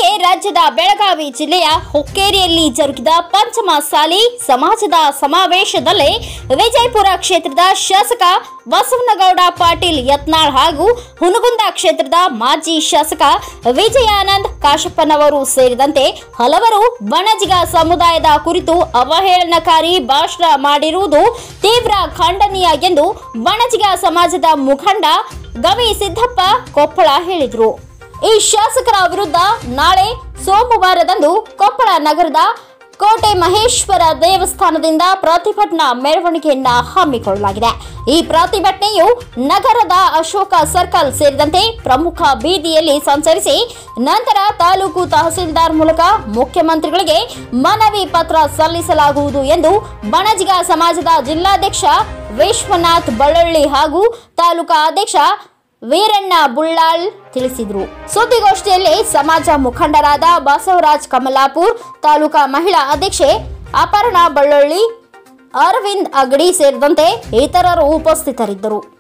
ರಾಜ್ಯದ ಬೆಳಗಾವಿ ಜಿಲ್ಲೆಯ ಹುಕ್ಕೇರಿಯಲ್ಲಿ ಜರುಗಿದ ಪಂಚಮ ಸಾಲಿ ಸಮಾಜದ ಸಮಾವೇಶದಲ್ಲಿ ವಿಜಯಪುರ ಕ್ಷೇತ್ರದ ಶಾಸಕ ಬಸವನಗೌಡ ಪಾಟೀಲ್ ಯತ್ನಾಳ್ ಹಾಗೂ ಹುನಗುಂದ ಕ್ಷೇತ್ರದ ಮಾಜಿ ಶಾಸಕ ವಿಜಯಾನಂದ್ ಕಾಶಪ್ಪನವರು ಸೇರಿದಂತೆ ಹಲವರು ಬಣಜಿಗ ಸಮುದಾಯದ ಕುರಿತು ಅವಹೇಳನಕಾರಿ ಭಾಷಣ ಮಾಡಿರುವುದು ತೀವ್ರ ಖಂಡನೀಯ ಎಂದು ಬಣಜಿಗ ಸಮಾಜದ ಮುಖಂಡ ಗವಿ ಸಿದ್ದಪ್ಪ ಕೊಪ್ಪಳ ಹೇಳಿದರು ಈ ಶಾಸಕರ ವಿರುದ್ಧ ನಾಳೆ ಸೋಮವಾರದಂದು ಕೊಪ್ಪಳ ನಗರದ ಕೋಟೆ ಮಹೇಶ್ವರ ದೇವಸ್ಥಾನದಿಂದ ಪ್ರತಿಭಟನಾ ಮೆರವಣಿಗೆಯನ್ನ ಹಮ್ಮಿಕೊಳ್ಳಲಾಗಿದೆ ಈ ಪ್ರತಿಭಟನೆಯು ನಗರದ ಅಶೋಕ ಸರ್ಕಲ್ ಸೇರಿದಂತೆ ಪ್ರಮುಖ ಬೀದಿಯಲ್ಲಿ ಸಂಚರಿಸಿ ನಂತರ ತಾಲೂಕು ತಹಸೀಲ್ದಾರ್ ಮೂಲಕ ಮುಖ್ಯಮಂತ್ರಿಗಳಿಗೆ ಮನವಿ ಪತ್ರ ಸಲ್ಲಿಸಲಾಗುವುದು ಎಂದು ಬಣಜಿಗ ಸಮಾಜದ ಜಿಲ್ಲಾಧ್ಯಕ್ಷ ವಿಶ್ವನಾಥ್ ಬಳ್ಳೊಳ್ಳಿ ಹಾಗೂ ತಾಲೂಕಾ ಅಧ್ಯಕ್ಷ ವೀರಣ್ಣ ಬುಳ್ಳಾಳ್ ತಿಳಿಸಿದರು ಸುದ್ದಿಗೋಷ್ಠಿಯಲ್ಲಿ ಸಮಾಜ ಮುಖಂಡರಾದ ಬಸವರಾಜ್ ಕಮಲಾಪುರ್ ತಾಲೂಕಾ ಮಹಿಳಾ ಅಧ್ಯಕ್ಷೆ ಅಪರ್ಣಾ ಬಳ್ಳೊಳ್ಳಿ ಅರವಿಂದ್ ಅಗಡಿ ಸೇರಿದಂತೆ ಇತರರು ಉಪಸ್ಥಿತರಿದ್ದರು